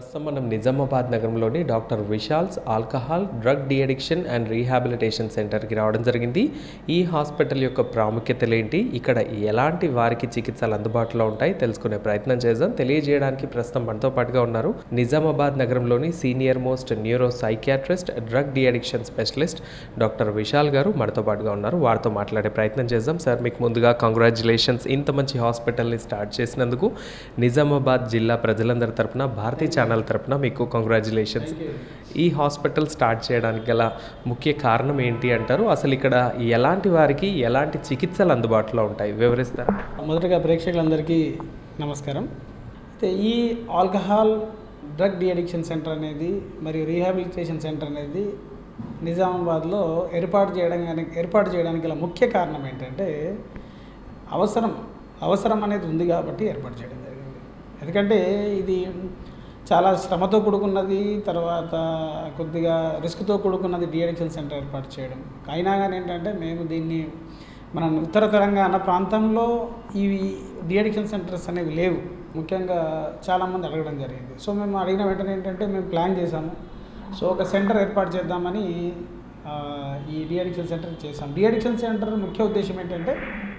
ప్రస్తుతం మనం నిజామాబాద్ నగరంలోని doctor Vishal's alcohol drug de addiction and rehabilitation సెంటర్కి రావడం జరిగింది ఈ హాస్పిటల్ యొక్క ప్రాముఖ్యతలు ఏంటి ఇక్కడ ఎలాంటి వారికి చికిత్సలు అందుబాటులో ఉంటాయి తెలుసుకునే ప్రయత్నం చేద్దాం తెలియజేయడానికి ప్రస్తుతం మనతో పాటుగా ఉన్నారు నిజామాబాద్ నగరంలోని senior most neuro psychiatrist drug de addiction specialist doctor Vishal garu మనతో పాటుగా ఉన్నారు వారితో మాట్లాడే ప్రయత్నం చేద్దాం సార్ మీకు ముందుగా కంగ్రాచులేషన్స్ ఇంత మంచి హాస్పిటల్ని స్టార్ట్ చేసినందుకు నిజామాబాద్ జిల్లా ప్రజలందరి తరపున భారతీ ఛానల్ తరపున మీకు కంగ్రాచులేషన్స్ ఈ హాస్పిటల్ స్టార్ట్ చేయడానికి గల ముఖ్య కారణం ఏంటి అంటారు అసలు ఇక్కడ ఎలాంటి వారికి ఎలాంటి చికిత్సలు అందుబాటులో ఉంటాయి వివరిస్తారా మొదటగా ప్రేక్షకులందరికీ నమస్కారం అయితే ఈ alcohol drug de addiction centre అనేది మరియు రీహాబిలిటేషన్ సెంటర్ అనేది నిజామాబాద్లో ఏర్పాటు చేయడానికి ఏర్పాటు చేయడానికి గల ముఖ్య కారణం ఏంటంటే అవసరం అవసరం అనేది ఉంది కాబట్టి ఏర్పాటు చేయడం జరిగింది ఎందుకంటే ఇది చాలా శ్రమతో కూడుకున్నది తర్వాత కొద్దిగా రిస్క్తో కూడుకున్నది డి అడిక్షన్ సెంటర్ ఏర్పాటు చేయడం అయినా కానీ ఏంటంటే మేము దీన్ని మన ఉత్తర తెలంగాణ ప్రాంతంలో ఈ డి అడిక్షన్ సెంటర్స్ అనేవి లేవు ముఖ్యంగా చాలామంది అడగడం జరిగింది సో మేము అడిగిన వెంటనే ఏంటంటే మేము ప్లాన్ చేసాము సో ఒక సెంటర్ ఏర్పాటు చేద్దామని ఆ, ఈ డి అడిక్షన్ సెంటర్ చేసాం డి అడిక్షన్ సెంటర్ ముఖ్య ఉద్దేశం ఏంటంటే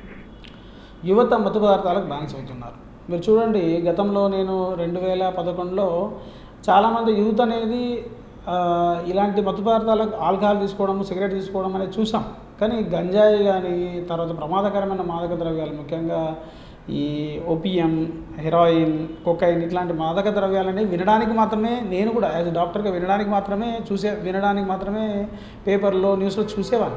యువత మత్తు పదార్థాలకు బానిస అవుతున్నారు మీరు చూడండి గతంలో నేను రెండు వేల పదకొండులో చాలామంది యూత్ అనేది ఆ, ఇలాంటి మత్తు పదార్థాలకు ఆల్కహాల్ తీసుకోవడం సిగరెట్ తీసుకోవడం అనేది చూసాం కానీ గంజాయి కానీ తర్వాత ప్రమాదకరమైన మాదక ద్రవ్యాలు ముఖ్యంగా ఈ ఓపియం హెరాయిన్ కొకైన్ ఇట్లాంటి మాదక ద్రవ్యాలని వినడానికి మాత్రమే నేను కూడా యాజ్ డాక్టర్గా వినడానికి మాత్రమే చూసే వినడానికి మాత్రమే పేపర్లో న్యూస్లో చూసేవాడిని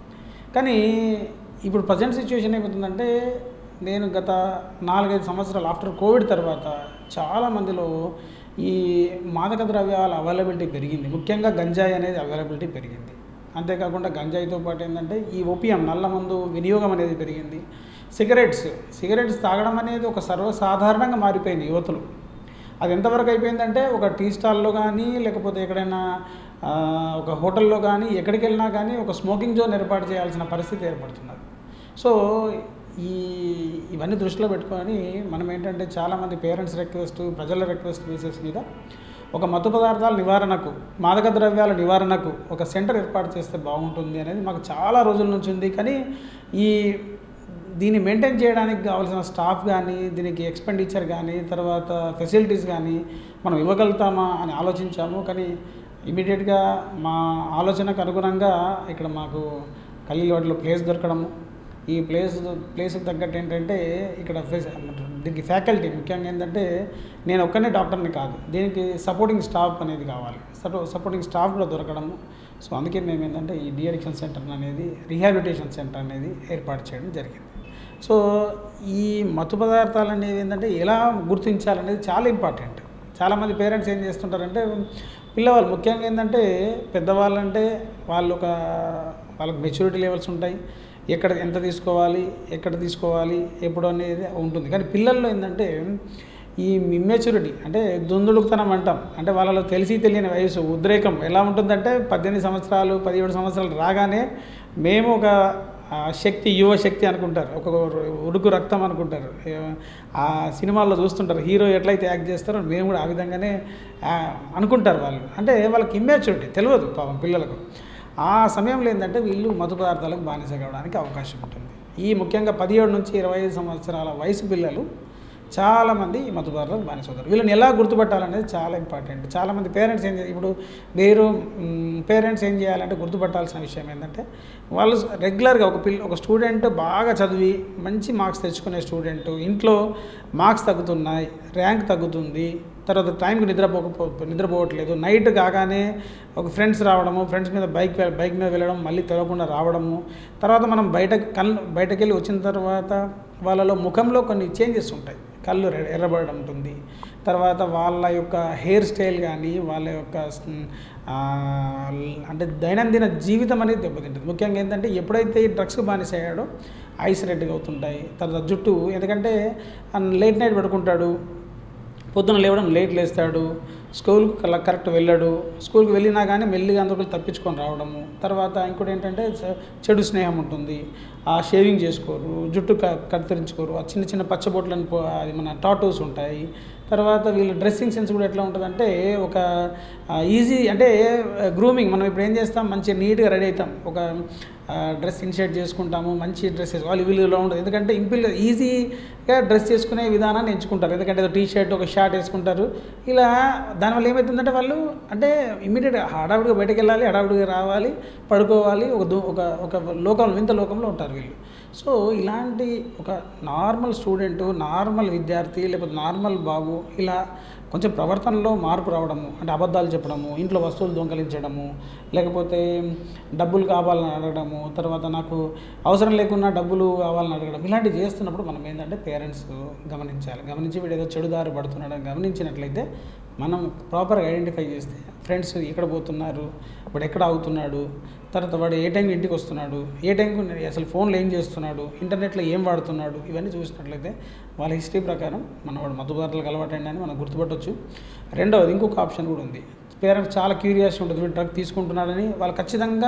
కానీ ఇప్పుడు ప్రజెంట్ సిచ్యువేషన్ ఏమవుతుందంటే నేను గత నాలుగైదు సంవత్సరాలు ఆఫ్టర్ కోవిడ్ తర్వాత చాలా మందిలో ఈ మాదక ద్రవ్యాల అవైలబిలిటీ పెరిగింది ముఖ్యంగా గంజాయి అనేది అవైలబిలిటీ పెరిగింది అంతేకాకుండా గంజాయితో పాటు ఏంటంటే ఈ ఓపియం నల్ల మందు వినియోగం అనేది పెరిగింది సిగరెట్స్ సిగరెట్స్ తాగడం అనేది ఒక సర్వసాధారణంగా మారిపోయింది యువతలు అది ఎంతవరకు అయిపోయిందంటే ఒక టీ స్టాల్లో కానీ లేకపోతే ఎక్కడైనా ఆ, ఒక హోటల్లో కానీ ఎక్కడికి వెళ్ళినా కానీ ఒక స్మోకింగ్ జోన్ ఏర్పాటు చేయాల్సిన పరిస్థితి ఏర్పడుతున్నది సో ఈ ఇవన్నీ దృష్టిలో పెట్టుకొని మనం ఏంటంటే చాలామంది పేరెంట్స్ రిక్వెస్ట్ ప్రజల రిక్వెస్ట్ బేసిస్ మీద ఒక మత్తు పదార్థాల నివారణకు మాదక ద్రవ్యాల నివారణకు ఒక సెంటర్ ఏర్పాటు చేస్తే బాగుంటుంది అనేది మాకు చాలా రోజుల నుంచి ఉంది కానీ ఈ దీన్ని మెయింటైన్ చేయడానికి కావాల్సిన స్టాఫ్ కానీ దీనికి ఎక్స్పెండిచర్ కానీ తర్వాత ఫెసిలిటీస్ కానీ మనం ఇవ్వగలుగుతామా అని ఆలోచించాము కానీ ఇమీడియట్గా మా ఆలోచనకు అనుగుణంగా ఇక్కడ మాకు కల్లిలోటిలో ప్లేస్ దొరకడము ఈ ప్లేస్ ప్లేస్కి తగ్గట్టు ఏంటంటే ఇక్కడ ఫెస్ దీనికి ఫ్యాకల్టీ ముఖ్యంగా ఏంటంటే నేను ఒక్కనే డాక్టర్ని కాదు దీనికి సపోర్టింగ్ స్టాఫ్ అనేది కావాలి సపోర్టింగ్ స్టాఫ్ కూడా దొరకడము సో అందుకే మేము ఏంటంటే ఈ డి అడిక్షన్ సెంటర్ అనేది రీహాబిలిటేషన్ సెంటర్ అనేది ఏర్పాటు చేయడం జరిగింది సో ఈ మత్తు పదార్థాలు అనేవి ఏంటంటే ఎలా గుర్తించాలనేది చాలా ఇంపార్టెంట్ చాలామంది పేరెంట్స్ ఏం చేస్తుంటారంటే పిల్లవాళ్ళు ముఖ్యంగా ఏంటంటే పెద్దవాళ్ళంటే వాళ్ళు ఒక వాళ్ళకి మెచ్యూరిటీ లెవెల్స్ ఉంటాయి ఎక్కడ ఎంత తీసుకోవాలి ఎక్కడ తీసుకోవాలి ఎప్పుడు అనేది ఉంటుంది కానీ పిల్లల్లో ఏంటంటే ఈ ఇమ్మెచ్యూరిటీ అంటే దుందుడుకుతనం అంటాం అంటే వాళ్ళలో తెలిసి తెలియని వయసు ఉద్రేకం ఎలా ఉంటుందంటే పద్దెనిమిది సంవత్సరాలు పదిహేడు సంవత్సరాలు రాగానే మేము ఒక ఆ, శక్తి యువ శక్తి అనుకుంటారు ఒక ఉడుకు రక్తం అనుకుంటారు ఏ- ఆ సినిమాల్లో చూస్తుంటారు హీరో ఎట్లయితే యాక్ట్ చేస్తారో మేము కూడా ఆ విధంగానే ఆ, అనుకుంటారు వాళ్ళు అంటే వాళ్ళకి ఇమ్మెచ్యూరిటీ తెలియదు పాపం పిల్లలకు ఆ సమయంలో ఏంటంటే వీళ్ళు మధు పదార్థాలకు బానిస కావడానికి అవకాశం ఉంటుంది ఈ ముఖ్యంగా పదిహేడు నుంచి ఇరవై ఐదు సంవత్సరాల వయసు పిల్లలు చాలామంది ఈ మధు పదార్థాలకు బానిస అవుతారు వీళ్ళని ఎలా గుర్తుపట్టాలనేది చాలా ఇంపార్టెంట్ చాలామంది పేరెంట్స్ ఏం చే ఇప్పుడు మీరు పేరెంట్స్ ఏం చేయాలంటే గుర్తుపట్టాల్సిన విషయం ఏంటంటే వాళ్ళు రెగ్యులర్గా ఒక పిల్ల ఒక స్టూడెంట్ బాగా చదివి మంచి మార్క్స్ తెచ్చుకునే స్టూడెంట్ ఇంట్లో మార్క్స్ తగ్గుతున్నాయి ర్యాంక్ తగ్గుతుంది తర్వాత టైంకి నిద్రపోకపో నిద్రపోవట్లేదు నైట్ కాగానే ఒక ఫ్రెండ్స్ రావడము ఫ్రెండ్స్ మీద బైక్ వె- బైక్ మీద వెళ్ళడం మళ్ళీ తెలవకుండా రావడము తర్వాత మనం బయట కళ్ళు బయటకు వెళ్ళి వచ్చిన తర్వాత వాళ్ళలో ముఖంలో కొన్ని చేంజెస్ ఉంటాయి కళ్ళు ఎర్ర- ఎర్రబడడం ఉంటుంది తర్వాత వాళ్ళ యొక్క హెయిర్ స్టైల్ కానీ వాళ్ళ యొక్క స్- ఆ, అంటే దైనందిన జీవితం అనేది దెబ్బతింటుంది ముఖ్యంగా ఏంటంటే ఎప్పుడైతే ఈ డ్రగ్స్కి బానిస అయ్యాడో ఐస్ రెడ్గా అవుతుంటాయి తర్వాత జుట్టు ఎందుకంటే లేట్ నైట్ పడుకుంటాడు పొద్దున లేవడం లేట్ లేస్తాడు స్కూల్కి కల కరెక్ట్ వెళ్ళాడు స్కూల్కి వెళ్ళినా కానీ మెల్లిగా అందరూ తప్పించుకొని రావడము తర్వాత ఇంకోటి ఏంటంటే చె- చెడు స్నేహం ఉంటుంది ఆ షేవింగ్ చేసుకోరు జుట్టు క కత్తిరించుకోరు ఆ చిన్న చిన్న పచ్చబొట్లను పో- అది మన టాటూస్ ఉంటాయి తర్వాత వీళ్ళ డ్రెస్సింగ్ సెన్స్ కూడా ఎట్లా ఉంటుందంటే ఒక ఈజీ అంటే గ్రూమింగ్ మనం ఇప్పుడు ఏం చేస్తాం మంచిగా నీట్గా రెడీ అవుతాం ఒక డ్రెస్ ఇన్షర్ట్ చేసుకుంటాము మంచి డ్రెస్ వాళ్ళు వీళ్ళలో ఉండదు ఎందుకంటే ఇంపిల్ ఈజీగా డ్రెస్ చేసుకునే విధానాన్ని ఎంచుకుంటారు ఎందుకంటే టీ షర్ట్ ఒక షార్ట్ వేసుకుంటారు ఇలా దానివల్ల ఏమవుతుందంటే వాళ్ళు అంటే ఇమ్మీడియట్గా హడావుడిగా బయటకు వెళ్ళాలి హడావుడిగా రావాలి పడుకోవాలి ఒక దు ఒక ఒక లోకంలో వింత లోకంలో ఉంటారు వీళ్ళు సో ఇలాంటి ఒక నార్మల్ స్టూడెంట్ నార్మల్ విద్యార్థి లేకపోతే నార్మల్ బాబు ఇలా కొంచెం ప్రవర్తనలో మార్పు రావడము అంటే అబద్ధాలు చెప్పడము ఇంట్లో వస్తువులు దొంగలించడము లేకపోతే డబ్బులు కావాలని అడగడము తర్వాత నాకు అవసరం లేకున్నా డబ్బులు కావాలని అడగడం ఇలాంటివి చేస్తున్నప్పుడు మనం ఏంటంటే పేరెంట్స్ గమనించాలి గమనించి వీడు ఏదో చెడుదారి పడుతున్నాడని గమనించినట్లయితే మనం ప్రాపర్గా ఐడెంటిఫై చేస్తే ఫ్రెండ్స్ ఎక్కడ పోతున్నారు వాడు ఎక్కడ ఆగుతున్నాడు తర్వాత వాడు ఏ టైంకి ఇంటికి వస్తున్నాడు ఏ టైంకి అసలు ఫోన్లో ఏం చేస్తున్నాడు ఇంటర్నెట్లో ఏం వాడుతున్నాడు ఇవన్నీ చూసినట్లయితే వాళ్ళ హిస్టరీ ప్రకారం మన వాడు మధుబారులకు అలవాటండి అని మనం గుర్తుపట్టవచ్చు రెండవది ఇంకొక ఆప్షన్ కూడా ఉంది పేరెంట్స్ చాలా క్యూరియాసిటీ ఉంటుంది వీడు డ్రగ్ తీసుకుంటున్నాడని వాళ్ళు ఖచ్చితంగా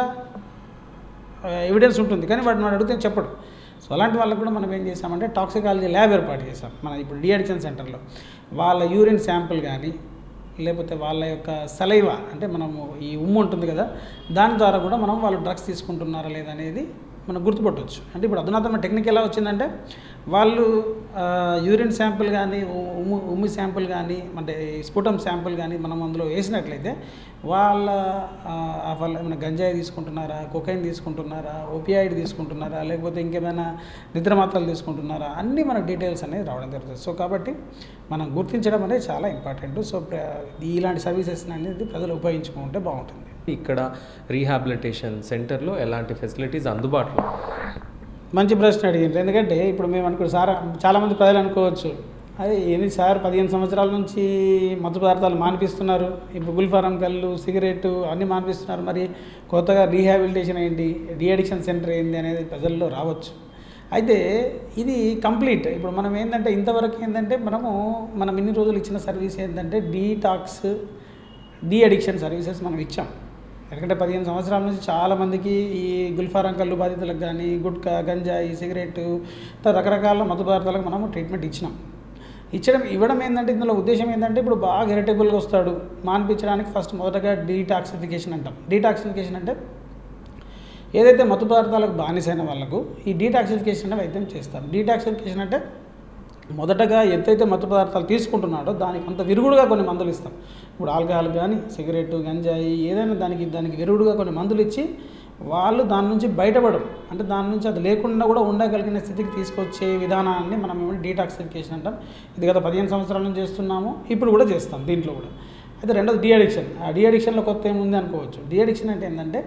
ఎవిడెన్స్ ఉంటుంది కానీ వాడు వాడు అడిగితే చెప్పడు సో అలాంటి వాళ్ళకి కూడా మనం ఏం చేసామంటే టాక్సికాలజీ ల్యాబ్ ఏర్పాటు చేసాం మన ఇప్పుడు డిఅడిక్షన్ సెంటర్లో వాళ్ళ యూరిన్ శాంపిల్ కానీ లేకపోతే వాళ్ళ యొక్క సలైవ అంటే మనము ఈ ఉమ్ము ఉంటుంది కదా దాని ద్వారా కూడా మనం వాళ్ళు డ్రగ్స్ తీసుకుంటున్నారా లేదా అనేది మనం గుర్తుపట్టవచ్చు అంటే ఇప్పుడు అధునాతన టెక్నిక్ ఎలా వచ్చిందంటే వాళ్ళు యూరిన్ శాంపిల్ కానీ ఉమ్ము ఉమ్మి శాంపిల్ కానీ అంటే స్ఫుటం శాంపిల్ కానీ మనం అందులో వేసినట్లయితే వాళ్ళ ఆ, వాళ్ళ ఏమైనా గంజాయి తీసుకుంటున్నారా కొకైన్ తీసుకుంటున్నారా ఓపియాయిడ్ తీసుకుంటున్నారా లేకపోతే ఇంకేమైనా నిద్ర మాత్రలు తీసుకుంటున్నారా అన్నీ మనకు డీటెయిల్స్ అనేది రావడం జరుగుతుంది సో కాబట్టి మనం గుర్తించడం అనేది చాలా ఇంపార్టెంట్ సో ప్ర- ఇలాంటి సర్వీసెస్ అనేది ప్రజలు ఉపయోగించుకుంటే బాగుంటుంది ఇక్కడ రీహాబిలిటేషన్ సెంటర్లో ఎలాంటి ఫెసిలిటీస్ అందుబాటులో మంచి ప్రశ్న అడిగిండ్రు ఎందుకంటే ఇప్పుడు మేము అనుకో సార్ చాలామంది ప్రజలు అనుకోవచ్చు అదే ఏంది సార్ పదిహేను సంవత్సరాల నుంచి మత్తు పదార్థాలు మానిపిస్తున్నారు ఇప్పుడు గుల్ఫారం కళ్ళు సిగరెట్ అన్నీ మానిపిస్తున్నారు మరి కొత్తగా రీహాబిలిటేషన్ ఏంటి డీఅడిక్షన్ సెంటర్ ఏంటి అనేది ప్రజల్లో రావచ్చు అయితే ఇది కంప్లీట్ ఇప్పుడు మనం ఏంటంటే ఇంతవరకు ఏంటంటే మనము మనం ఇన్ని రోజులు ఇచ్చిన సర్వీస్ ఏంటంటే డీటాక్స్ డీ అడిక్షన్ సర్వీసెస్ మనం ఇచ్చాం ఎందుకంటే పదిహేను సంవత్సరాల నుంచి చాలామందికి ఈ గుల్ఫారం కళ్ళు బాధితులకు కానీ గుట్కా గంజాయి సిగరెట్ తర్వాత రకరకాల మత్తు పదార్థాలకు మనము ట్రీట్మెంట్ ఇచ్చినాం ఇచ్చడం ఇవ్వడం ఏంటంటే ఇందులో ఉద్దేశం ఏంటంటే ఇప్పుడు బాగా ఇరిటబుల్గా వస్తాడు మాన్పించడానికి ఫస్ట్ మొదటగా డీటాక్సిఫికేషన్ అంటాం డీటాక్సిఫికేషన్ అంటే ఏదైతే మత్తు పదార్థాలకు బానిసైన వాళ్ళకు ఈ డీటాక్సిఫికేషన్ అనే వైద్యం చేస్తారు డీటాక్సిఫికేషన్ అంటే మొదటగా ఎంతైతే మత్తు పదార్థాలు తీసుకుంటున్నాడో దానికి అంత విరుగుడుగా కొన్ని మందులు ఇస్తాం ఇప్పుడు ఆల్కహాల్ కానీ సిగరెట్ గంజాయి ఏదైనా దానికి దానికి విరుగుడుగా కొన్ని మందులు ఇచ్చి వాళ్ళు దాని నుంచి బయటపడడం అంటే దాని నుంచి అది లేకుండా కూడా ఉండగలిగిన స్థితికి తీసుకొచ్చే విధానాన్ని మనం ఏమంటే డీటాక్సిఫికేషన్ అంటాం ఇది గత పదిహేను సంవత్సరాల నుంచి చేస్తున్నాము ఇప్పుడు కూడా చేస్తాం దీంట్లో కూడా అయితే రెండోది డీ అడిక్షన్ ఆ డీ అడిక్షన్లో కొత్త ఏముంది అనుకోవచ్చు డీ అడిక్షన్ అంటే ఏంటంటే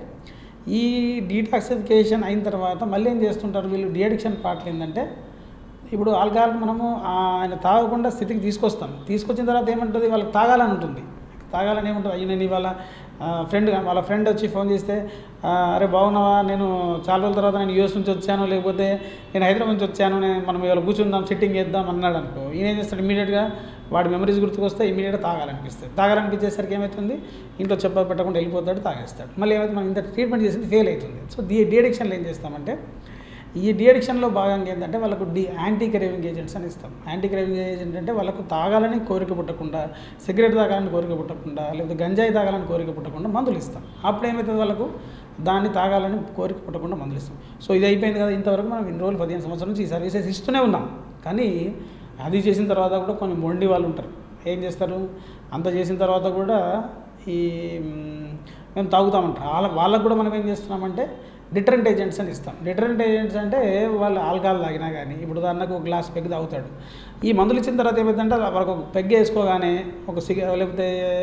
ఈ డీటాక్సిఫికేషన్ అయిన తర్వాత మళ్ళీ ఏం చేస్తుంటారు వీళ్ళు డీ అడిక్షన్ పార్ట్లు ఏంటంటే ఇప్పుడు ఆల్కహాల్ మనము ఆ ఆయన తాగకుండా స్థితికి తీసుకొస్తాం తీసుకొచ్చిన తర్వాత ఏముంటుంది వాళ్ళకి తాగాలని ఉంటుంది తాగాలని ఏముంటుంది అయ్యి నేను ఇవాళ ఫ్రెండ్ వాళ్ళ ఫ్రెండ్ వచ్చి ఫోన్ చేస్తే "ఆ, అరే బాగున్నావా నేను చాలా రోజుల తర్వాత నేను యూఎస్ నుంచి వచ్చాను లేకపోతే నేను హైదరాబాద్ నుంచి వచ్చాను నేను మనం ఇవాళ కూర్చుందాం సిట్టింగ్ చేద్దాం అన్నాడు అనుకో ఈయన ఏం చేస్తాడు ఇమీడియట్గా వాడి మెమరీస్ గుర్తుకొస్తే ఇమీడియట్గా తాగాలనిపిస్తుంది తాగాలనిపించేసరికి ఏమవుతుంది ఇంట్లో చెప్ప పెట్టకుండా వెళ్ళిపోతాడు తాగేస్తాడు మళ్ళీ ఏమైతే మనం ఇంత ట్రీట్మెంట్ చేసింది ఫెయిల్ అవుతుంది సో దీ డీ అడిక్షన్లో ఏం చేస్తామంటే ఈ డీ అడిక్షన్లో భాగంగా ఏంటంటే వాళ్ళకు డి యాంటీ క్రేవింగ్ ఏజెంట్స్ అని ఇస్తాం యాంటీ క్రేవింగ్ ఏజెంట్ అంటే వాళ్ళకు తాగాలని కోరిక పుట్టకుండా సిగరెట్ తాగాలని కోరిక పుట్టకుండా లేకపోతే గంజాయి తాగాలని కోరిక పుట్టకుండా మందులు ఇస్తాం అప్పుడు ఏమవుతుంది వాళ్ళకు దాన్ని తాగాలని కోరిక పుట్టకుండా మందులు ఇస్తాం సో ఇది అయిపోయింది కదా ఇంతవరకు మనం ఇన్ని రోజులు పదిహేను సంవత్సరాల నుంచి ఈ సర్వీసెస్ ఇస్తూనే ఉన్నాం కానీ అది చేసిన తర్వాత కూడా కొన్ని మొండి వాళ్ళు ఉంటారు ఏం చేస్తారు అంత చేసిన తర్వాత కూడా ఈ మ్, మేము తాగుతామంటారు వాళ్ళ వాళ్ళకు కూడా మనం ఏం చేస్తున్నామంటే డిటరెంట్ ఏజెంట్స్ అని ఇస్తాం డిటరెంట్ ఏజెంట్స్ అంటే వాళ్ళు ఆల్కహాల్ తాగినా కానీ ఇప్పుడు ఉదాహరణకు ఒక గ్లాస్ పెగ్ తాగుతాడు ఈ మందులు ఇచ్చిన తర్వాత ఏమవుతుందంటే వాళ్ళకు ఒక పెగ్ వేసుకోగానే ఒక సిగ లేకపోతే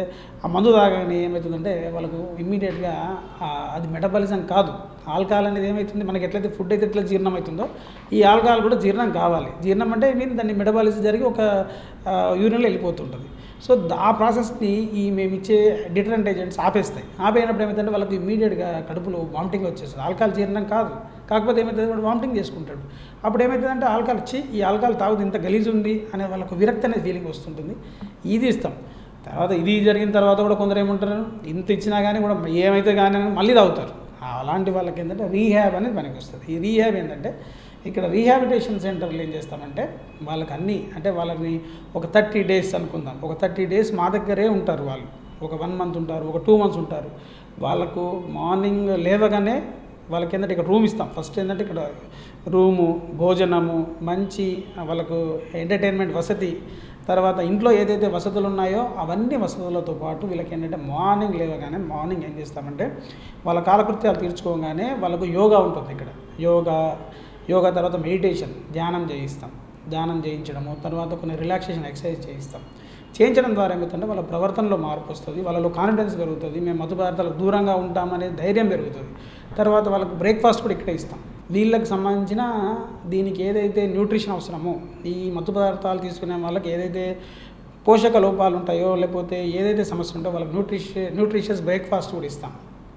ఆ మందు తాగగానే ఏమవుతుందంటే వాళ్ళకు ఇమ్మీడియట్గా అది మెటబాలిజం కాదు ఆల్కహాల్ అనేది ఏమవుతుంది మనకి ఎట్లయితే ఫుడ్ అయితే ఎట్లా జీర్ణం అవుతుందో ఈ ఆల్కహాల్ కూడా జీర్ణం కావాలి జీర్ణం అంటే మీన్ దాన్ని మెటబాలిజం జరిగి ఒక యూరిన్లో వెళ్ళిపోతుంటుంది సో ద- ఆ ప్రాసెస్ని ఈ మేము ఇచ్చే డిటరెంట్ ఏజెంట్స్ ఆపేస్తాయి ఆపేసినప్పుడు ఏమవుతుందంటే వాళ్ళకి ఇమీడియట్గా కడుపులో వామిటింగ్ వచ్చేస్తుంది ఆల్కహాల్ జీర్ణం కాదు కాకపోతే ఏమవుతుంది వాడు వామిటింగ్ చేసుకుంటాడు అప్పుడు ఏమవుతుందంటే ఆల్కహాల్ ఇచ్చి ఈ ఆల్కహాల్ తాగుతూ ఇంత గలీజ్ ఉంది అనే వాళ్ళకు విరక్తి అనే ఫీలింగ్ వస్తుంటుంది ఇది ఇస్తాం తర్వాత ఇది జరిగిన తర్వాత కూడా కొందరు ఏమంటారు ఇంత ఇచ్చినా కానీ కూడా ఏమైతే కానీ అని మళ్ళీ తాగుతారు అలాంటి వాళ్ళకి ఏంటంటే రీహ్యాబ్ అనేది పనికి వస్తుంది ఈ రీహ్యాబ్ ఏంటంటే ఇక్కడ రీహాబిలిటేషన్ సెంటర్లు ఏం చేస్తామంటే వాళ్ళకి అన్నీ అంటే వాళ్ళని ఒక థర్టీ డేస్ అనుకుందాం ఒక థర్టీ డేస్ మా దగ్గరే ఉంటారు వాళ్ళు ఒక వన్ మంత్ ఉంటారు ఒక టూ మంత్స్ ఉంటారు వాళ్ళకు మార్నింగ్ లేవగానే వాళ్ళకి ఏంటంటే ఇక్కడ రూమ్ ఇస్తాం ఫస్ట్ ఏంటంటే ఇక్కడ రూము భోజనము మంచి వాళ్ళకు ఎంటర్టైన్మెంట్ వసతి తర్వాత ఇంట్లో ఏదైతే వసతులు ఉన్నాయో అవన్నీ వసతులతో పాటు వీళ్ళకి ఏంటంటే మార్నింగ్ లేవగానే మార్నింగ్ ఏం చేస్తామంటే వాళ్ళ కాలకృత్యాలు తీర్చుకోగానే వాళ్ళకు యోగా ఉంటుంది ఇక్కడ యోగా యోగా తర్వాత మెడిటేషన్ ధ్యానం చేయిస్తాం ధ్యానం చేయించడము తర్వాత కొన్ని రిలాక్సేషన్ ఎక్సర్సైజ్ చేయిస్తాం చేయించడం ద్వారా ఏమవుతుందంటే వాళ్ళ ప్రవర్తనలో మార్పు వస్తుంది వాళ్ళలో కాన్ఫిడెన్స్ పెరుగుతుంది మేము మత్తు పదార్థాలకు దూరంగా ఉంటామనే ధైర్యం పెరుగుతుంది తర్వాత వాళ్ళకు బ్రేక్ఫాస్ట్ కూడా ఇక్కడే ఇస్తాం వీళ్ళకి సంబంధించిన దీనికి ఏదైతే న్యూట్రిషన్ అవసరమో ఈ మత్తు పదార్థాలు తీసుకునే వాళ్ళకి ఏదైతే పోషక లోపాలు ఉంటాయో లేకపోతే ఏదైతే సమస్య ఉంటో వాళ్ళకి న్యూట్రిష న్యూట్రిషియస్ బ్రేక్ఫాస్ట్ కూడా ఇస్తాం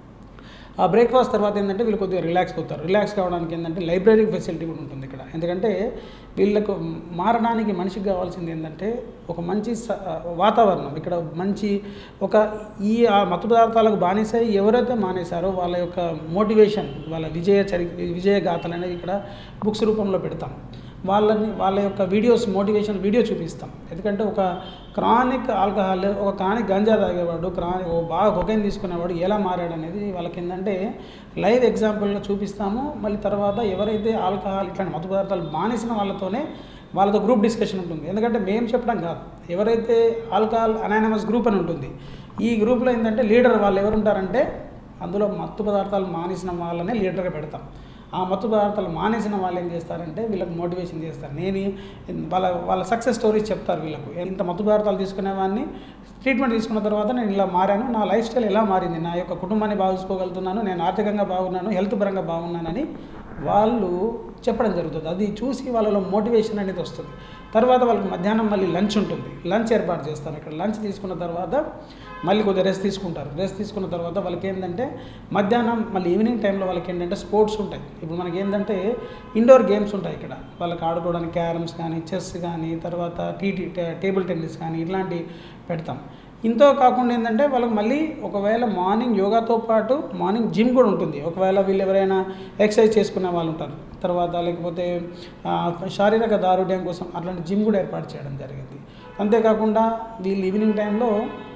ఆ బ్రేక్ఫాస్ట్ తర్వాత ఏంటంటే వీళ్ళు కొద్దిగా రిలాక్స్ అవుతారు రిలాక్స్ కావడానికి ఏంటంటే లైబ్రరీ ఫెసిలిటీ కూడా ఉంటుంది ఇక్కడ ఎందుకంటే వీళ్ళకు మారడానికి మనిషికి కావాల్సింది ఏంటంటే ఒక మంచి స- వాతావరణం ఇక్కడ మంచి ఒక ఈ ఆ మత్తు పదార్థాలకు బానిసై ఎవరైతే మానేశారో వాళ్ళ యొక్క మోటివేషన్ వాళ్ళ విజయ చరి విజయ గాథలు అనేవి ఇక్కడ బుక్స్ రూపంలో పెడతాం వాళ్ళని వాళ్ళ యొక్క వీడియోస్ మోటివేషన్ వీడియో చూపిస్తాం ఎందుకంటే ఒక క్రానిక్ ఆల్కహాల్ ఒక క్రానిక్ గంజా తాగేవాడు క్రానిక్ ఓ బాగా కొకైన్ తీసుకునేవాడు ఎలా మారాడు అనేది వాళ్ళకి ఏంటంటే లైవ్ ఎగ్జాంపుల్గా చూపిస్తాము మళ్ళీ తర్వాత ఎవరైతే ఆల్కహాల్ ఇట్లాంటి మత్తు పదార్థాలు మానేసిన వాళ్ళతోనే వాళ్ళతో గ్రూప్ డిస్కషన్ ఉంటుంది ఎందుకంటే మేము చెప్పడం కాదు ఎవరైతే ఆల్కహాల్ అనానమస్ గ్రూప్ అని ఉంటుంది ఈ గ్రూప్లో ఏంటంటే లీడర్ వాళ్ళు ఎవరు ఉంటారంటే అందులో మత్తు పదార్థాలు మానేసిన వాళ్ళనే లీడర్గా పెడతాం ఆ మత్తు పదార్థాలు మానేసిన వాళ్ళు ఏం చేస్తారంటే వీళ్ళకి మోటివేషన్ చేస్తారు నేను వాళ్ళ వాళ్ళ సక్సెస్ స్టోరీస్ చెప్తారు వీళ్ళకు ఇంత మత్తు పదార్థాలు తీసుకునేవాడిని ట్రీట్మెంట్ తీసుకున్న తర్వాత నేను ఇలా మారాను నా లైఫ్ స్టైల్ ఎలా మారింది నా యొక్క కుటుంబాన్ని బాగుసుకోగలుగుతున్నాను నేను ఆర్థికంగా బాగున్నాను హెల్త్ పరంగా బాగున్నానని వాళ్ళు చెప్పడం జరుగుతుంది అది చూసి వాళ్ళలో మోటివేషన్ అనేది వస్తుంది తర్వాత వాళ్ళకి మధ్యాహ్నం మళ్ళీ లంచ్ ఉంటుంది లంచ్ ఏర్పాటు చేస్తారు ఇక్కడ లంచ్ తీసుకున్న తర్వాత మళ్ళీ కొద్దిగా రెస్ట్ తీసుకుంటారు రెస్ట్ తీసుకున్న తర్వాత వాళ్ళకి ఏంటంటే మధ్యాహ్నం మళ్ళీ ఈవినింగ్ టైంలో వాళ్ళకి ఏంటంటే స్పోర్ట్స్ ఉంటాయి ఇప్పుడు మనకి ఏంటంటే ఇండోర్ గేమ్స్ ఉంటాయి ఇక్కడ వాళ్ళకి ఆడుకోవడానికి క్యారమ్స్ కానీ చెస్ కానీ తర్వాత టీటీ టేబుల్ టెన్నిస్ కానీ ఇట్లాంటివి పెడతాం ఇంతో కాకుండా ఏంటంటే వాళ్ళకి మళ్ళీ ఒకవేళ మార్నింగ్ యోగాతో పాటు మార్నింగ్ జిమ్ కూడా ఉంటుంది ఒకవేళ వీళ్ళు ఎవరైనా ఎక్సర్సైజ్ చేసుకునే వాళ్ళు ఉంటారు తర్వాత లేకపోతే ఆ, శారీరక దారుఢ్యం కోసం అట్లాంటి జిమ్ కూడా ఏర్పాటు చేయడం జరిగింది అంతేకాకుండా వీళ్ళు ఈవినింగ్ టైంలో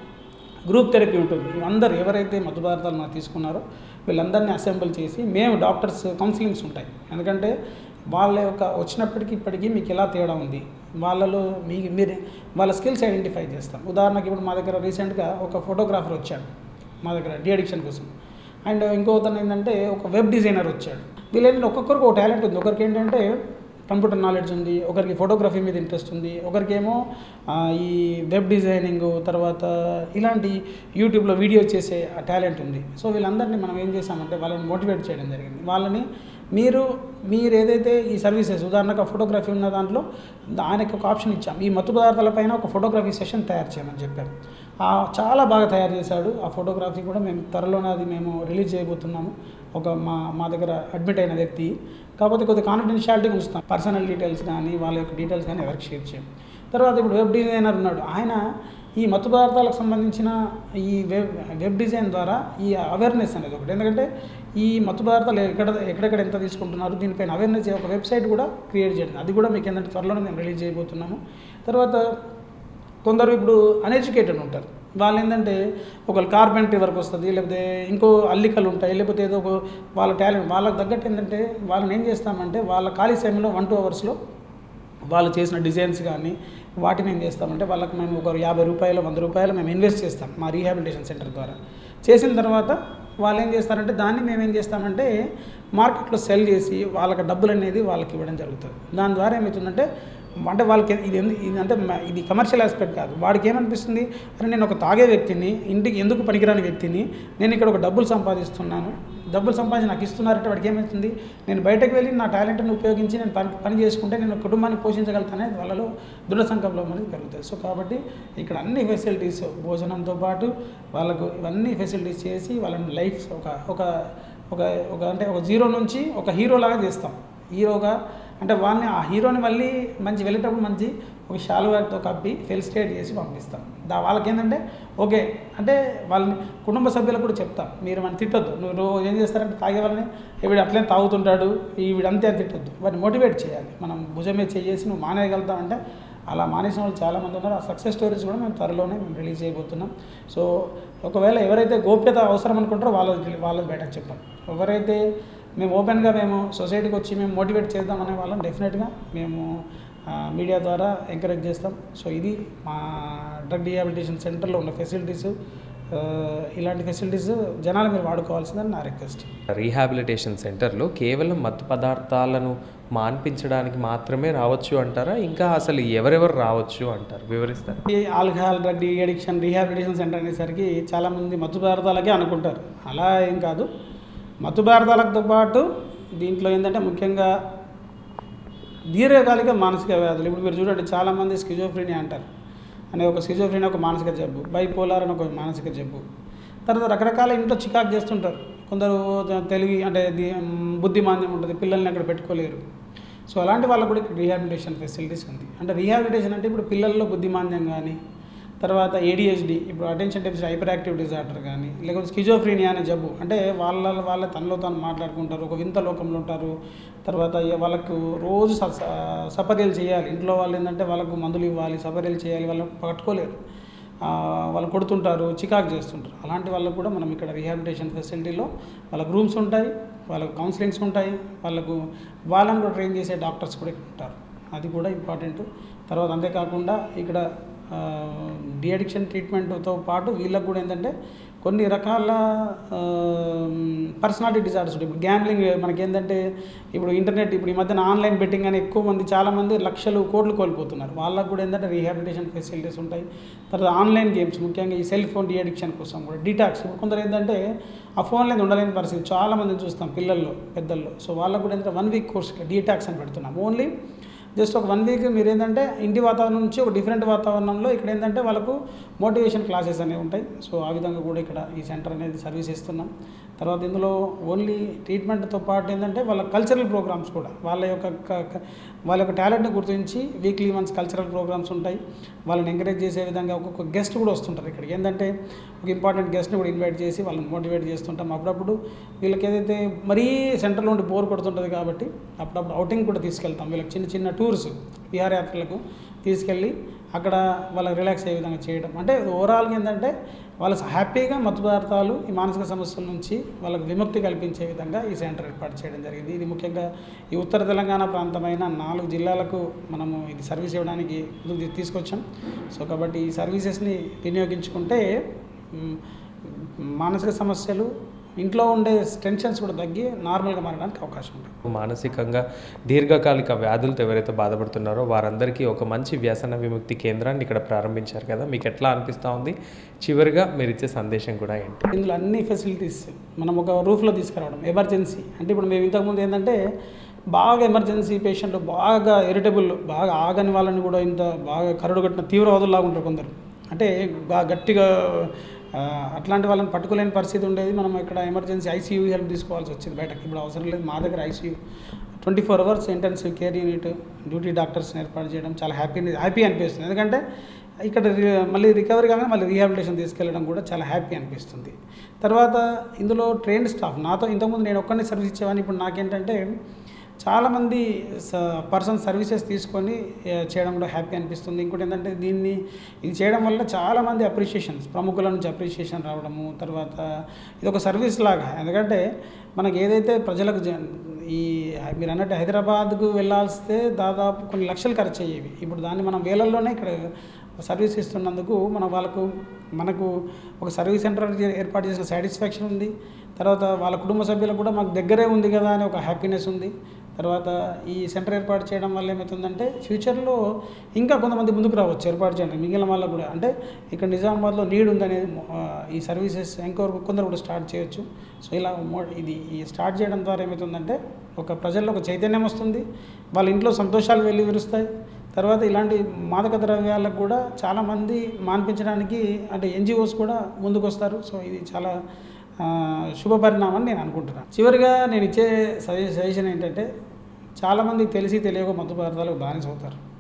గ్రూప్ థెరపీ ఉంటుంది అందరూ ఎవరైతే మత్తు పదార్థాలు మనం తీసుకున్నారో వీళ్ళందరినీ అసెంబుల్ చేసి మేము డాక్టర్స్ కౌన్సిలింగ్స్ ఉంటాయి ఎందుకంటే వాళ్ళ యొక్క వచ్చినప్పటికీ ఇప్పటికీ మీకు ఎలా తేడా ఉంది వాళ్ళలో మీ మీరు వాళ్ళ స్కిల్స్ ఐడెంటిఫై చేస్తాం ఉదాహరణకి ఇప్పుడు మా దగ్గర రీసెంట్గా ఒక ఫోటోగ్రాఫర్ వచ్చాడు మా దగ్గర డి అడిక్షన్ కోసం అండ్ ఇంకోతను ఏంటంటే ఒక వెబ్ డిజైనర్ వచ్చాడు వీళ్ళేంటంటే ఒక్కొక్కరికి ఒక టాలెంట్ ఉంది ఒకరికి ఏంటంటే కంప్యూటర్ నాలెడ్జ్ ఉంది ఒకరికి ఫోటోగ్రఫీ మీద ఇంట్రెస్ట్ ఉంది ఒకరికేమో ఆ, ఈ వెబ్ డిజైనింగ్ తర్వాత ఇలాంటి యూట్యూబ్లో వీడియో చేసే టాలెంట్ ఉంది సో వీళ్ళందరినీ మనం ఏం చేసామంటే వాళ్ళని మోటివేట్ చేయడం జరిగింది వాళ్ళని మీరు మీరు ఏదైతే ఈ సర్వీసెస్ ఉదాహరణకు ఫోటోగ్రఫీ ఉన్న దాంట్లో ఆయనకి ఒక ఆప్షన్ ఇచ్చాం ఈ మత్తు పదార్థాలపైన ఒక ఫోటోగ్రఫీ సెషన్ తయారు చేయమని చెప్పాం ఆ, చాలా బాగా తయారు చేశాడు ఆ ఫోటోగ్రఫీ కూడా మేము త్వరలోనే అది మేము రిలీజ్ చేయబోతున్నాము ఒక మా మా దగ్గర అడ్మిట్ అయిన వ్యక్తి కాకపోతే కొద్దిగా కాన్ఫిడెన్షియాలిటీ ఉంచుతాం పర్సనల్ డీటెయిల్స్ కానీ వాళ్ళ యొక్క డీటెయిల్స్ కానీ ఎవరికి షేర్ చేయం తర్వాత ఇప్పుడు వెబ్ డిజైనర్ ఉన్నాడు ఆయన ఈ మత్తు పదార్థాలకు సంబంధించిన ఈ వెబ్ వెబ్ డిజైన్ ద్వారా ఈ అవేర్నెస్ అనేది ఒకటి ఎందుకంటే ఈ మత్తు పదార్థాలు ఎక్కడ ఎక్కడెక్కడ ఎంత తీసుకుంటున్నారు దీనిపైన అవేర్నెస్ ఒక వెబ్సైట్ కూడా క్రియేట్ చేయడం అది కూడా మీకు ఏంటంటే త్వరలోనే మేము రిలీజ్ చేయబోతున్నాము తర్వాత కొందరు ఇప్పుడు అన్ఎడ్యుకేటెడ్ ఉంటారు వాళ్ళు ఏంటంటే ఒకళ్ళు కార్పెంటరీ వర్క్ వస్తుంది లేకపోతే ఇంకో అల్లికలు ఉంటాయి లేకపోతే ఏదో ఒక వాళ్ళ టాలెంట్ వాళ్ళకి తగ్గట్టు ఏంటంటే వాళ్ళని ఏం చేస్తామంటే వాళ్ళ ఖాళీ సమయంలో వన్ టూ అవర్స్లో వాళ్ళు చేసిన డిజైన్స్ కానీ వాటిని ఏం చేస్తామంటే వాళ్ళకి మేము ఒక యాభై రూపాయలు వంద రూపాయలు మేము ఇన్వెస్ట్ చేస్తాం మా రీహాబిలిటేషన్ సెంటర్ ద్వారా చేసిన తర్వాత వాళ్ళు ఏం చేస్తారంటే దాన్ని మేము ఏం చేస్తామంటే మార్కెట్లో సెల్ చేసి వాళ్ళకి డబ్బులు అనేది వాళ్ళకి ఇవ్వడం జరుగుతుంది దాని ద్వారా ఏమవుతుందంటే అంటే వాళ్ళకి ఇది ఎందు ఇది అంటే మ- ఇది కమర్షియల్ ఆస్పెక్ట్ కాదు వాడికి ఏమనిపిస్తుంది అరే నేను ఒక తాగే వ్యక్తిని ఇంటికి ఎందుకు పనికిరాని వ్యక్తిని నేను ఇక్కడ ఒక డబ్బులు సంపాదిస్తున్నాను డబ్బులు సంపాదించి నాకు ఇస్తున్నారంటే వాడికి ఏమవుతుంది నేను బయటకు వెళ్ళి నా టాలెంట్ని ఉపయోగించి నేను పని పని చేసుకుంటే నేను కుటుంబాన్ని పోషించగలుగుతానే వాళ్ళలో దృఢ సంకల్పం అనేది పెరుగుతుంది సో కాబట్టి ఇక్కడ అన్ని ఫెసిలిటీస్ భోజనంతో పాటు వాళ్ళకు ఇవన్నీ ఫెసిలిటీస్ చేసి వాళ్ళని లైఫ్ ఒక ఒక ఒక ఒక అంటే ఒక జీరో నుంచి ఒక హీరో లాగా చేస్తాం హీరోగా అంటే వాళ్ళని ఆ హీరోని మళ్ళీ మంచి వెళ్ళేటప్పుడు మంచి ఒక షాల్వాతో కప్పి ఫెలిసిటేట్ చేసి పంపిస్తాం దా వాళ్ళకి ఏంటంటే ఓకే అంటే వాళ్ళని కుటుంబ సభ్యులకు కూడా చెప్తాం మీరు మనం తిట్టొద్దు నువ్వు రోజు ఏం చేస్తారంటే తాగే వాళ్ళని వీడు అట్లే తాగుతుంటాడు ఈ వీడు అంతే అని తిట్టొద్దు వాడిని మోటివేట్ చేయాలి మనం భుజం మీద చేసి నువ్వు మానేయగలుగుతావంటే అలా మానేసిన వాళ్ళు చాలామంది ఉన్నారు ఆ సక్సెస్ స్టోరీస్ కూడా మేము త్వరలోనే మేము రిలీజ్ చేయబోతున్నాం సో ఒకవేళ ఎవరైతే గోప్యత అవసరం అనుకుంటారో వాళ్ళది వాళ్ళది బయటకు చెప్పాం ఎవరైతే మేము ఓపెన్గా మేము సొసైటీకి వచ్చి మేము మోటివేట్ చేద్దాం అనే వాళ్ళని డెఫినెట్గా మేము ఆ, మీడియా ద్వారా ఎంకరేజ్ చేస్తాం సో ఇది మా డ్రగ్ రీహాబిలిటేషన్ సెంటర్లో ఉన్న ఫెసిలిటీస్ ఆ, ఇలాంటి ఫెసిలిటీస్ జనాలు మీరు వాడుకోవాల్సిందని నా రిక్వెస్ట్ రీహాబిలిటేషన్ సెంటర్లో కేవలం మత్తు పదార్థాలను మాన్పించడానికి మాత్రమే రావచ్చు అంటారా ఇంకా అసలు ఎవరెవరు రావచ్చు అంటారు వివరిస్తారు ఈ alcohol drug de addiction rehabilitation centre అనేసరికి చాలామంది మత్తు పదార్థాలకే అనుకుంటారు అలా ఏం కాదు మత్తు పదార్థాలతో పాటు దీంట్లో ఏంటంటే ముఖ్యంగా దీర్ఘకాలిక మానసిక వ్యాధులు ఇప్పుడు మీరు చూడండి చాలామంది స్కిజోఫ్రీనియా అంటారు అనే ఒక స్కిజోఫ్రీనియా ఒక మానసిక జబ్బు బైపోలార్ అని ఒక మానసిక జబ్బు తర్వాత రకరకాల ఇంట్లో చికాకు చేస్తుంటారు కొందరు తెలివి అంటే ది- బుద్ధిమాంద్యం ఉంటుంది పిల్లల్ని అక్కడ పెట్టుకోలేరు సో అలాంటి వాళ్ళకు కూడా ఇక్కడ రీహాబిలిటేషన్ ఫెసిలిటీస్ ఉంది అంటే రీహాబిలిటేషన్ అంటే ఇప్పుడు పిల్లల్లో బుద్ధిమాంద్యం కానీ తర్వాత ఏడిహెచ్డి ఇప్పుడు attention deficit hyperactive disorder కానీ లేకపోతే స్కిజోఫ్రీనియా అనే జబ్బు అంటే వాళ్ళ వాళ్ళ తనలో తాను మాట్లాడుకుంటారు ఒక వింత లోకంలో ఉంటారు తర్వాత ఏ- వాళ్ళకు రోజు స- స- సపర్యలు చేయాలి ఇంట్లో వాళ్ళు ఏంటంటే వాళ్ళకు మందులు ఇవ్వాలి సపర్యలు చేయాలి వాళ్ళకు పట్టుకోలేరు ఆ, వాళ్ళు కొడుతుంటారు చికాకు చేస్తుంటారు అలాంటి వాళ్ళకు కూడా మనం ఇక్కడ రీహాబిలిటేషన్ ఫెసిలిటీలో వాళ్ళకు రూమ్స్ ఉంటాయి వాళ్ళకు కౌన్సిలింగ్స్ ఉంటాయి వాళ్ళకు వాళ్ళని కూడా ట్రైన్ చేసే డాక్టర్స్ కూడా ఇక్కడ ఉంటారు అది కూడా ఇంపార్టెంట్ తర్వాత అంతేకాకుండా ఇక్కడ డిఅడిక్షన్ ట్రీట్మెంట్తో పాటు వీళ్ళకు కూడా ఏంటంటే కొన్ని రకాల పర్సనాలిటీ డిజార్డర్స్ ఉంటాయి ఇప్పుడు గ్యాంబ్లింగ్ మనకేంటంటే ఇప్పుడు ఇంటర్నెట్ ఇప్పుడు ఈ మధ్యన ఆన్లైన్ బెట్టింగ్ అని ఎక్కువ మంది చాలామంది లక్షలు కోట్లు కోల్పోతున్నారు వాళ్ళకు కూడా ఏంటంటే రీహాబిలిటేషన్ ఫెసిలిటీస్ ఉంటాయి తర్వాత ఆన్లైన్ గేమ్స్ ముఖ్యంగా ఈ సెల్ ఫోన్ డిఅడిక్షన్ కోసం కూడా డిటాక్స్ ఇప్పుడు కొందరు ఏంటంటే ఆ ఫోన్ లేదు ఉండలేని పరిస్థితి చాలామందిని చూస్తాం పిల్లల్లో పెద్దల్లో సో వాళ్ళకు కూడా ఏంటంటే వన్ వీక్ కోర్స్ డీటాక్స్ అని పెడుతున్నాం ఓన్లీ జస్ట్ ఒక వన్ వీక్ మీరు ఏంటంటే ఇంటి వాతావరణం నుంచి ఒక డిఫరెంట్ వాతావరణంలో ఇక్కడ ఏంటంటే వాళ్ళకు మోటివేషన్ క్లాసెస్ అనేవి ఉంటాయి సో ఆ విధంగా కూడా ఇక్కడ ఈ సెంటర్ అనేది సర్వీస్ ఇస్తున్నాం తర్వాత ఇందులో ఓన్లీ ట్రీట్మెంట్తో పాటు ఏంటంటే వాళ్ళ కల్చరల్ ప్రోగ్రామ్స్ కూడా వాళ్ళ యొక్క క- క- వాళ్ళ యొక్క టాలెంట్ని గుర్తించి వీక్లీ వన్స్ కల్చరల్ ప్రోగ్రామ్స్ ఉంటాయి వాళ్ళని ఎంకరేజ్ చేసే విధంగా ఒక్కొక్క గెస్ట్ కూడా వస్తుంటారు ఇక్కడికి ఏంటంటే ఒక ఇంపార్టెంట్ గెస్ట్ని కూడా ఇన్వైట్ చేసి వాళ్ళని మోటివేట్ చేస్తుంటాం అప్పుడప్పుడు వీళ్ళకి ఏదైతే మరీ సెంటర్లో ఉండి బోర్ కొడుతుంటుంది కాబట్టి అప్పుడప్పుడు అవుటింగ్ కూడా తీసుకెళ్తాం వీళ్ళకి చిన్న చిన్న టూర్స్ విహారయాత్రలకు తీసుకెళ్ళి అక్కడ వాళ్ళకి రిలాక్స్ అయ్యే విధంగా చేయడం అంటే ఓవరాల్గా ఏంటంటే వాళ్ళు హ్యాపీగా మత్తు పదార్థాలు ఈ మానసిక సమస్యల నుంచి వాళ్ళకి విముక్తి కల్పించే విధంగా ఈ సెంటర్ ఏర్పాటు చేయడం జరిగింది ఇది ముఖ్యంగా ఈ ఉత్తర తెలంగాణ ప్రాంతమైన నాలుగు జిల్లాలకు మనము ఇది సర్వీస్ ఇవ్వడానికి ముందుకు తీసుకొచ్చాం సో కాబట్టి ఈ సర్వీసెస్ని వినియోగించుకుంటే మ్, మానసిక సమస్యలు ఇంట్లో ఉండే టెన్షన్స్ కూడా తగ్గి నార్మల్గా మారడానికి అవకాశం ఉంటుంది మానసికంగా దీర్ఘకాలిక వ్యాధులతో ఎవరైతే బాధపడుతున్నారో వారందరికీ ఒక మంచి వ్యసన విముక్తి కేంద్రాన్ని ఇక్కడ ప్రారంభించారు కదా మీకు ఎట్లా అనిపిస్తూ ఉంది చివరిగా మీరు ఇచ్చే సందేశం కూడా ఏంటి ఇందులో అన్ని ఫెసిలిటీస్ మనం ఒక రూఫ్లో తీసుకురావడం ఎమర్జెన్సీ అంటే ఇప్పుడు మేము ఇంతకుముందు ఏంటంటే బాగా ఎమర్జెన్సీ పేషెంట్ బాగా ఇరిటబుల్ బాగా ఆగని వాళ్ళని కూడా ఇంత బాగా కరడు కట్టిన తీవ్రవాదుల్లాగా ఉంటారు కొందరు అంటే బాగా గట్టిగా ఆ, అట్లాంటి వాళ్ళని పట్టుకోలేని పరిస్థితి ఉండేది మనం ఇక్కడ ఎమర్జెన్సీ ఐసీయూ హెల్ప్ తీసుకోవాల్సి వచ్చింది బయటకు ఇప్పుడు అవసరం లేదు మా దగ్గర ICU twenty four hours intensive care unit duty డాక్టర్స్ని ఏర్పాటు చేయడం చాలా హ్యాపీ హ్యాపీ అనిపిస్తుంది ఎందుకంటే ఇక్కడ రి- మళ్ళీ రికవరీ కాగానే మళ్ళీ రీహాబిలిటేషన్ తీసుకెళ్ళడం కూడా చాలా హ్యాపీ అనిపిస్తుంది తర్వాత ఇందులో ట్రైన్డ్ స్టాఫ్ నాతో ఇంతకుముందు నేను ఒక్కడిని సర్వీస్ ఇచ్చేవాడిని ఇప్పుడు నాకేంటంటే చాలామంది పర్సన్ సర్వీసెస్ తీసుకొని ఆ, చేయడం కూడా హ్యాపీ అనిపిస్తుంది ఇంకోటి ఏంటంటే దీన్ని ఇది చేయడం వల్ల చాలామంది అప్రిషియేషన్స్ ప్రముఖుల నుంచి అప్రిషియేషన్ రావడము తర్వాత ఇది ఒక సర్వీస్ లాగా ఎందుకంటే మనకి ఏదైతే ప్రజలకు జ- ఈ మీరు అన్నట్టు హైదరాబాద్కు వెళ్ళాల్స్తే దాదాపు కొన్ని లక్షలు ఖర్చు అయ్యేవి ఇప్పుడు దాన్ని మనం వేలల్లోనే ఇక్కడ సర్వీస్ ఇస్తున్నందుకు మన వాళ్ళకు మనకు ఒక సర్వీస్ సెంటర్ ఏర్పాటు చేసిన సాటిస్ఫాక్షన్ ఉంది తర్వాత వాళ్ళ కుటుంబ సభ్యులకు కూడా మాకు దగ్గరే ఉంది కదా అని ఒక హ్యాపీనెస్ ఉంది తర్వాత ఈ సెంటర్ ఏర్పాటు చేయడం వల్ల ఏమవుతుందంటే ఫ్యూచర్లో ఇంకా కొంతమంది ముందుకు రావచ్చు ఏర్పాటు చేయడం మిగిలిన వాళ్ళకు కూడా అంటే ఇక్కడ నిజామాబాద్లో నీడ్ ఉందనేది ఆ, ఈ సర్వీసెస్ ఇంకొక కొందరు కూడా స్టార్ట్ చేయొచ్చు సో ఇలా మో- ఇది ఈ స్టార్ట్ చేయడం ద్వారా ఏమవుతుందంటే ఒక ప్రజల్లో ఒక చైతన్యం వస్తుంది వాళ్ళ ఇంట్లో సంతోషాలు వెళ్ళి విరుస్తాయి తర్వాత ఇలాంటి మాదక ద్రవ్యాలకు కూడా చాలామంది మాన్పించడానికి అంటే ఎన్జిఓస్ కూడా ముందుకు వస్తారు సో ఇది చాలా ఆ, శుభ పరిణామం అని నేను అనుకుంటున్నాను చివరిగా నేను ఇచ్చే సజె సజెషన్ ఏంటంటే చాలామంది తెలిసి తెలియక మత్తు పదార్థాలకు బానిస అవుతారు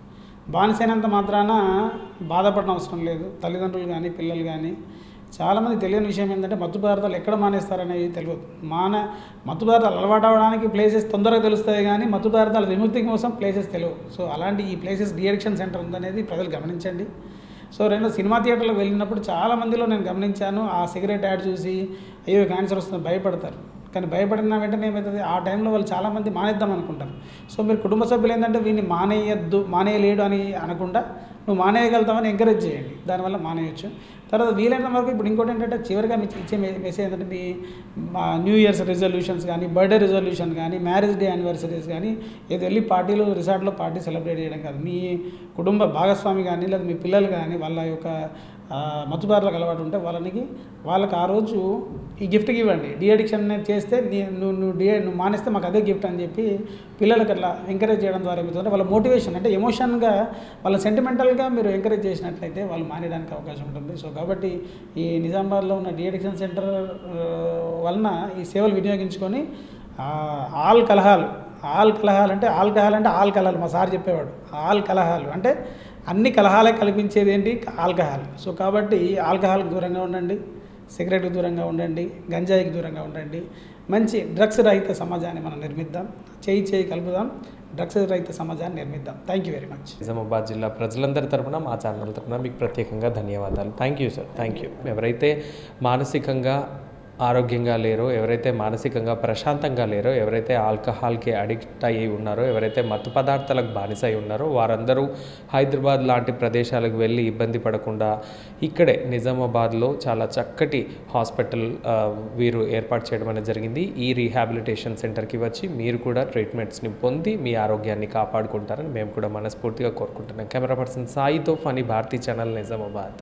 బానిసైనంత మాత్రాన బాధపడడం అవసరం లేదు తల్లిదండ్రులు కానీ పిల్లలు కానీ చాలామంది తెలియని విషయం ఏంటంటే మత్తు పదార్థాలు ఎక్కడ మానేస్తారనేది తెలియదు మాన మత్తు పదార్థాలు అలవాటు అవడానికి ప్లేసెస్ తొందరగా తెలుస్తాయి కానీ మత్తు పదార్థాల విముక్తి కోసం ప్లేసెస్ తెలియవు సో అలాంటి ఈ ప్లేసెస్ డిఎడిక్షన్ సెంటర్ ఉందనేది ప్రజలు గమనించండి సో రెండు సినిమా థియేటర్లకు వెళ్ళినప్పుడు చాలా మందిలో నేను గమనించాను ఆ సిగరెట్ యాడ్ చూసి అయ్యో క్యాన్సర్ వస్తుంది భయపడతారు కానీ భయపడిన వెంటనే ఏమవుతుంది ఆ టైంలో వాళ్ళు చాలామంది మానేద్దాం అనుకుంటారు సో మీరు కుటుంబ సభ్యులు ఏంటంటే వీడిని మానేయద్దు మానేయలేడు అని అనకుండా నువ్వు మానేయగలుగుతామని ఎంకరేజ్ చేయండి దానివల్ల మానేయచ్చు తర్వాత వీలైన వరకు ఇప్పుడు ఇంకోటి ఏంటంటే చివరిగా మీకు ఇచ్చే మె- మెసేజ్ ఏంటంటే మీ మా న్యూ ఇయర్స్ రెజల్యూషన్స్ కానీ బర్త్డే రెజల్యూషన్ కానీ మ్యారేజ్ డే యానివర్సరీస్ కానీ ఏదో వెళ్ళి పార్టీలు రిసార్ట్లో పార్టీ సెలబ్రేట్ చేయడం కాదు మీ కుటుంబ భాగస్వామి కానీ లేదా మీ పిల్లలు కానీ వాళ్ళ యొక్క ఆ, మత్తుబారులకు అలవాటు ఉంటే వాళ్ళకి వాళ్ళకి ఆ రోజు ఈ గిఫ్ట్కి ఇవ్వండి డిఅడిక్షన్ చేస్తే నీ నువ్వు నువ్వు డిఏ నువ్వు మానేస్తే మాకు అదే గిఫ్ట్ అని చెప్పి పిల్లలకి అట్లా ఎంకరేజ్ చేయడం ద్వారా ఏమవుతుందంటే వాళ్ళ మోటివేషన్ అంటే ఎమోషన్గా వాళ్ళ సెంటిమెంటల్గా మీరు ఎంకరేజ్ చేసినట్లయితే వాళ్ళు మానేయడానికి అవకాశం ఉంటుంది సో కాబట్టి ఈ నిజామాబాద్లో ఉన్న డిఅడిక్షన్ సెంటర్ ఆ, వలన ఈ సేవలు వినియోగించుకొని ఆ, ఆల్ కలహాలు ఆల్ కలహాలు అంటే ఆల్కహాల్ అంటే ఆల్ కలహాలు మా సార్ చెప్పేవాడు ఆల్ కలహాలు అంటే అన్ని కలహాలే కల్పించేది ఏంటి ఆల్కహాల్ సో కాబట్టి ఆల్కహాల్కి దూరంగా ఉండండి సిగరెట్కి దూరంగా ఉండండి గంజాయికి దూరంగా ఉండండి మంచి డ్రగ్స్ రహిత సమాజాన్ని మనం నిర్మిద్దాం చేయి చేయి కలుపుదాం డ్రగ్స్ రహిత సమాజాన్ని నిర్మిద్దాం thank you very much Nizamabad జిల్లా ప్రజలందరి తరపున మా ఛానల్ తరపున మీకు ప్రత్యేకంగా ధన్యవాదాలు thank you sir thank you ఎవరైతే మానసికంగా ఆరోగ్యంగా లేరో ఎవరైతే మానసికంగా ప్రశాంతంగా లేరో ఎవరైతే ఆల్కహాల్కి అడిక్ట్ అయ్యి ఉన్నారో ఎవరైతే మత్తు పదార్థాలకు బానిస అయి ఉన్నారో వారందరూ హైదరాబాద్ లాంటి ప్రదేశాలకు వెళ్ళి ఇబ్బంది పడకుండా ఇక్కడే నిజామాబాద్లో చాలా చక్కటి హాస్పిటల్ ఆ, వీరు ఏర్పాటు చేయడం అనేది జరిగింది ఈ రీహాబిలిటేషన్ సెంటర్కి వచ్చి మీరు కూడా ట్రీట్మెంట్స్ని పొంది మీ ఆరోగ్యాన్ని కాపాడుకుంటారని మేము కూడా మనస్ఫూర్తిగా కోరుకుంటున్నాం కెమెరా పర్సన్ సాయితో ఫనీ భారతీ ఛానల్ నిజామాబాద్